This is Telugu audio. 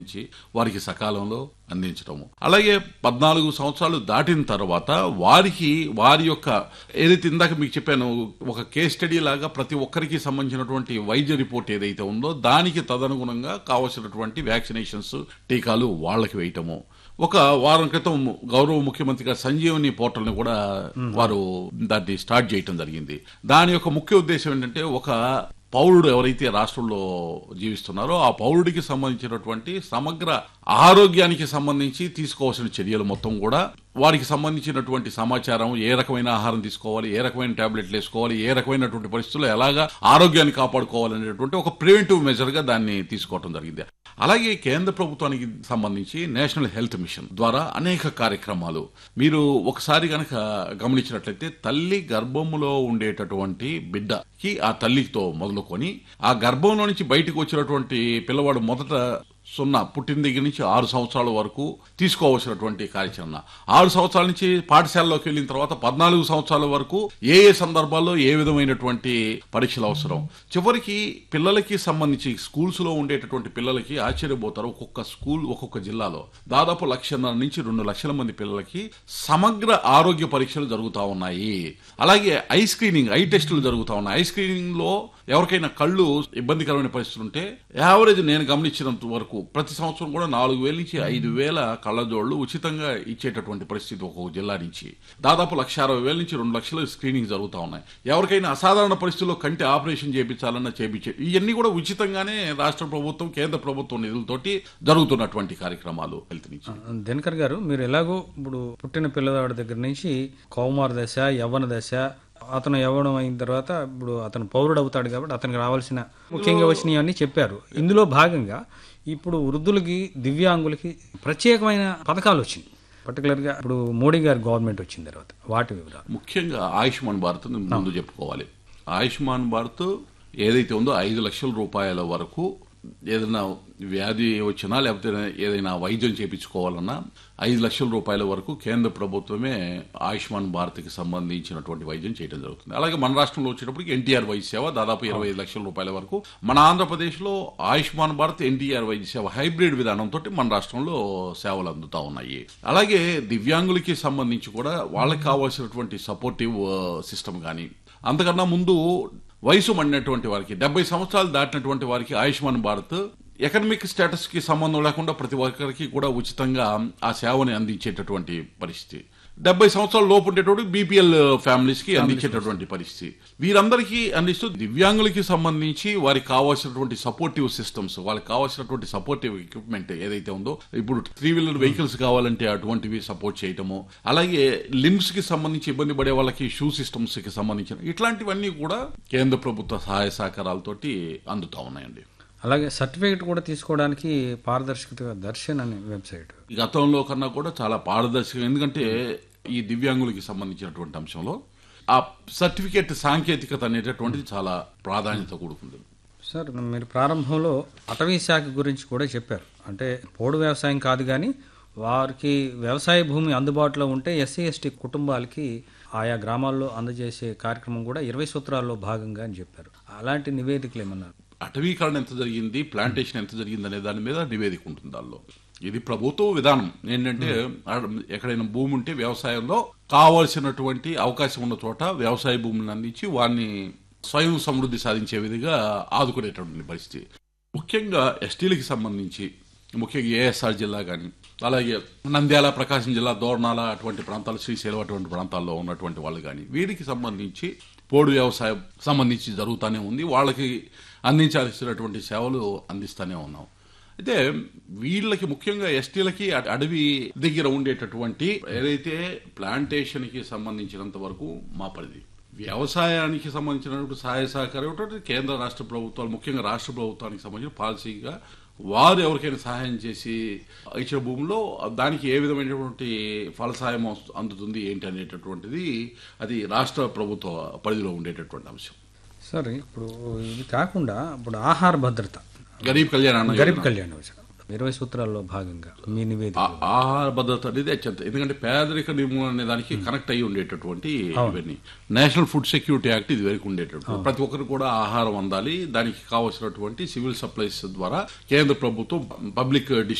ఇచ్చి వారికి సకాలంలో అందించడము అలాగే పద్నాలుగు సంవత్సరాలు దాటిన తర్వాత వారికి వారి యొక్క ఏదైతే ఇందాక మీకు చెప్పాను ఒక కేస్ స్టడీ లాగా ప్రతి ఒక్కరికి సంబంధించినటువంటి వైద్య రిపోర్ట్ ఏదైతే ఉందో దానికి తదనుగుణంగా కావలసినటువంటి వ్యాక్సినేషన్స్ టీకాలు వాళ్ళకి వేయటము ఒక వారం క్రితం గౌరవ ముఖ్యమంత్రిగా సంజీవని పోర్టల్ని కూడా వారు దాన్ని స్టార్ట్ చేయటం జరిగింది దాని యొక్క ముఖ్య ఉద్దేశం ఏంటంటే ఒక పౌరుడు ఎవరైతే రాష్ట్రంలో జీవిస్తున్నారో ఆ పౌరుడికి సంబంధించినటువంటి సమగ్ర ఆరోగ్యానికి సంబంధించి తీసుకోవాల్సిన చర్యలు మొత్తం కూడా వారికి సంబంధించినటువంటి సమాచారం ఏ రకమైన ఆహారం తీసుకోవాలి ఏ రకమైన టాబ్లెట్లు వేసుకోవాలి ఏ రకమైనటువంటి పరిస్థితుల్లో ఎలాగా ఆరోగ్యాన్ని కాపాడుకోవాలనేటువంటి ఒక ప్రివెంటివ్ మెజర్ గా దాన్ని తీసుకోవడం జరిగింది అలాగే కేంద్ర ప్రభుత్వానికి సంబంధించి నేషనల్ హెల్త్ మిషన్ ద్వారా అనేక కార్యక్రమాలు మీరు ఒకసారి కనుక గమనించినట్లయితే తల్లి గర్భములో ఉండేటటువంటి బిడ్డకి ఆ తల్లితో మొదలుకొని ఆ గర్భంలో నుంచి బయటకు వచ్చినటువంటి పిల్లవాడు మొదట సున్నా పుట్టిన దగ్గర నుంచి ఆరు సంవత్సరాల వరకు తీసుకోవాల్సినటువంటి కార్యాచరణ ఆరు సంవత్సరాల నుంచి పాఠశాలలోకి వెళ్ళిన తర్వాత పద్నాలుగు సంవత్సరాల వరకు ఏ ఏ సందర్భాల్లో ఏ విధమైనటువంటి పరీక్షలు అవసరం చివరికి పిల్లలకి సంబంధించి స్కూల్స్ లో ఉండేటటువంటి పిల్లలకి ఆశ్చర్యపోతారు ఒక్కొక్క స్కూల్ ఒక్కొక్క జిల్లాలో దాదాపు లక్షన్నర నుంచి రెండు లక్షల మంది పిల్లలకి సమగ్ర ఆరోగ్య పరీక్షలు జరుగుతూ ఉన్నాయి అలాగే ఐ స్క్రీనింగ్ ఐ టెస్టులు జరుగుతూ ఉన్నాయి ఐ స్క్రీనింగ్ లో ఎవరికైనా కళ్ళు ఇబ్బందికరమైన పరిస్థితులు ఉంటే యావరేజ్ నేను గమనించినంత వరకు ప్రతి సంవత్సరం కూడా నాలుగు వేల నుంచి ఐదు వేల కళ్ళజోళ్లు ఉచితంగా ఇచ్చేటటువంటి పరిస్థితి ఒక్కొక్క జిల్లా నుంచి దాదాపు లక్ష అరవై వేల నుంచి రెండు లక్షల స్క్రీనింగ్ జరుగుతూ ఉన్నాయి ఎవరికైనా అసాధారణ పరిస్థితుల్లో కంటి ఆపరేషన్ చేయించాలన్నా చేయించే ఇవన్నీ కూడా ఉచితంగానే రాష్ట్ర ప్రభుత్వం కేంద్ర ప్రభుత్వం నిధులతోటి జరుగుతున్నటువంటి కార్యక్రమాలు హెల్త్ నుంచి దినకర్ గారు మీరు ఎలాగో ఇప్పుడు పుట్టిన పిల్లవాడి దగ్గర నుంచి కౌమార దశ యవ్వన దశ అతను యవ్వనం అయిన తర్వాత ఇప్పుడు అతను పౌరుడు అవుతాడు కాబట్టి అతనికి రావాల్సిన ముఖ్యంగా వచ్చినవన్నీ చెప్పారు ఇందులో భాగంగా ఇప్పుడు వృద్ధులకి దివ్యాంగులకి ప్రత్యేకమైన పథకాలు వచ్చింది పర్టికులర్గా ఇప్పుడు మోడీ గారి గవర్నమెంట్ వచ్చిన తర్వాత వాటి వివరాలు ముఖ్యంగా ఆయుష్మాన్ భారత్ ని ముందు చెప్పుకోవాలి ఆయుష్మాన్ భారత్ ఏదైతే ఉందో ఐదు లక్షల రూపాయల వరకు ఏదైనా వ్యాధి వచ్చినా లేకపోతే ఏదైనా వైద్యం చేయించుకోవాలన్నా ఐదు లక్షల రూపాయల వరకు కేంద్ర ప్రభుత్వమే ఆయుష్మాన్ భారత్కి సంబంధించినటువంటి వైద్యం చేయడం జరుగుతుంది అలాగే మన రాష్ట్రంలో వచ్చేటప్పటికి ఎన్టీఆర్ వైద్య సేవ దాదాపు ఇరవై ఐదు లక్షల రూపాయల వరకు మన ఆంధ్రప్రదేశ్లో ఆయుష్మాన్ భారత్ ఎన్టీఆర్ వైద్య సేవ హైబ్రిడ్ విధానంతో మన రాష్ట్రంలో సేవలు అందుతా ఉన్నాయి అలాగే దివ్యాంగులకి సంబంధించి కూడా వాళ్ళకి కావాల్సినటువంటి సపోర్టివ్ సిస్టమ్ కానీ అంతకన్నా ముందు వయసు మడినటువంటి వారికి డెబ్బై సంవత్సరాలు దాటినటువంటి వారికి ఆయుష్మాన్ భారత్ ఎకనమిక్ స్టేటస్ కి సంబంధం లేకుండా ప్రతి ఒక్కరికి కూడా ఉచితంగా ఆ సేవని అందించేటటువంటి పరిస్థితి డెబ్బై సంవత్సరాల లోపు ఉండేటువంటి బీపీఎల్ ఫ్యామిలీస్ కి అందించేటటువంటి పరిస్థితి వీరందరికీ అందిస్తూ దివ్యాంగులకి సంబంధించి వారికి కావాల్సినటువంటి సపోర్టివ్ సిస్టమ్స్ వాళ్ళకి కావాల్సినటువంటి సపోర్టివ్ ఎక్విప్మెంట్ ఏదైతే ఉందో ఇప్పుడు త్రీ వీలర్ వెహికల్స్ కావాలంటే అటువంటివి సపోర్ట్ చేయటము అలాగే లిమ్స్ కి సంబంధించి ఇబ్బంది పడే వాళ్ళకి షూ సిస్టమ్స్ కి సంబంధించిన ఇట్లాంటివన్నీ కూడా కేంద్ర ప్రభుత్వ సహాయ సహకారాలతోటి అందుతా ఉన్నాయండి అలాగే సర్టిఫికేట్ కూడా తీసుకోవడానికి పారదర్శకత దర్శన్ అనే వెబ్సైట్ ఈ గతంలో కన్నా కూడా చాలా పారదర్శకం ఎందుకంటే ఈ దివ్యాంగులకి సంబంధించినటువంటి అంశంలో ఆ సర్టిఫికేట్ సాంకేతికత అనేటటువంటిది చాలా ప్రాధాన్యత కూడుకుంది సార్ మీరు ప్రారంభంలో అటవీ శాఖ గురించి కూడా చెప్పారు అంటే పోడు వ్యవసాయం కాదు కానీ వారికి వ్యవసాయ భూమి అందుబాటులో ఉంటే ఎస్సీ ఎస్టీ కుటుంబాలకి ఆయా గ్రామాల్లో అందజేసే కార్యక్రమం కూడా ఇరవై సూత్రాల్లో భాగంగా అని చెప్పారు అలాంటి నివేదికలు ఏమన్నారు అటవీకరణ ఎంత జరిగింది ప్లాంటేషన్ ఎంత జరిగింది అనే దాని మీద నివేదిక ఉంటుంది దానిలో ఇది ప్రభుత్వ విధానం ఏంటంటే ఆడ- ఎక్కడైనా భూమి ఉంటే వ్యవసాయంలో కావాల్సినటువంటి అవకాశం ఉన్న చోట వ్యవసాయ భూములను అందించి వారిని స్వయం సమృద్ధి సాధించే విధంగా ఆదుకునేటటువంటి పరిస్థితి ముఖ్యంగా ఎస్టీలకి సంబంధించి ముఖ్యంగా ఏఎస్ఆర్ జిల్లా కానీ అలాగే నంద్యాల ప్రకాశం జిల్లా దోర్నాల అటువంటి ప్రాంతాలు శ్రీశైలం అటువంటి ప్రాంతాల్లో ఉన్నటువంటి వాళ్ళు కానీ వీరికి సంబంధించి పోడు వ్యవసాయం సంబంధించి జరుగుతూనే ఉంది వాళ్ళకి అందించాల్సినటువంటి సేవలు అందిస్తూనే ఉన్నాం అయితే వీళ్ళకి ముఖ్యంగా ఎస్టీలకి అట- అడవి దగ్గర ఉండేటటువంటి ఏదైతే ప్లాంటేషన్ కి సంబంధించినంత వరకు మా పరిధి వ్యవసాయానికి సంబంధించినటువంటి సహాయ సహకారం ఏమిటంటే కేంద్ర రాష్ట్ర ప్రభుత్వాలు ముఖ్యంగా రాష్ట్ర ప్రభుత్వానికి సంబంధించిన పాలసీగా వారు ఎవరికైనా సహాయం చేసి ఇచ్చిన భూమిలో దానికి ఏ విధమైనటువంటి ఫలసాయం వస్తు- అందుతుంది ఏంటి అనేటటువంటిది అది రాష్ట్ర ప్రభుత్వ పరిధిలో ఉండేటటువంటి అంశం సార్ ఇప్పుడు ఇది కాకుండా ఇప్పుడు ఆహార భద్రత గరీబ్ కళ్యాణ్ అన్న గరీబ్ కళ్యాణ్ యోజన ఇరవై సూత్రాల్లో భాగంగా మీ నివేదిక ఆ- ఆహార భద్రత అనేది అత్యంత ఎందుకంటే పేదరిక నిర్మూలన అనే దానికి కనెక్ట్ అయ్యి ఉండేటటువంటి ఇవన్నీ నేషనల్ ఫుడ్ సెక్యూరిటీ యాక్ట్ ఇది వరకు ఉండేటటువంటి ప్రతి ఒక్కరు కూడా ఆహారం అందాలి దానికి కావాల్సినటువంటి సివిల్ సప్లైస్ ద్వారా కేంద్ర ప్రభుత్వం పబ్లిక్